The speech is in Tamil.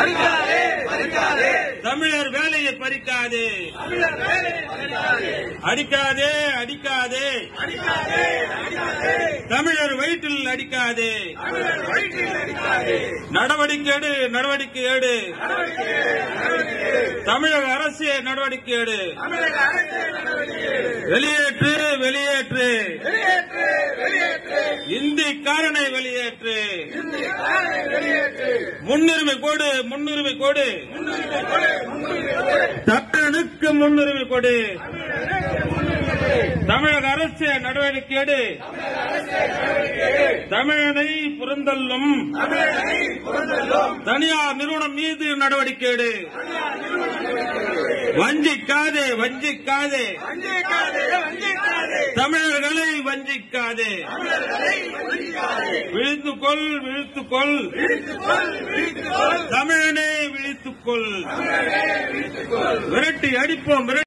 தமிழர் வேலையை பறிக்காதே அடிக்காதே அடிக்காதே தமிழர் வயிற்றில் அடிக்காதே நடவடிக்கை எடு நடவடிக்கை எடு தமிழக அரசு நடவடிக்கை எடு வெளியேற்று வெளியேற்று இந்திக்காரனை வெளியேற்று முன்னுரிமை கொடு முன்னுரிமை கொடு தமிழனுக்கு முன்னுரிமை கொடு தமிழக அரசு நடவடிக்கை எடு தமிழனை புறந்தள்ளும் தனியார் நிறுவனம் மீது நடவடிக்கை எடு வஞ்சிக்காதே வஞ்சிக்காதே தமிழர்களை வஞ்சிக்காதே விழித்துக்கொள் விழித்துக்கொள் தமிழனை விழித்துக்கொள் விரட்டி அடிப்போம் விரட்டி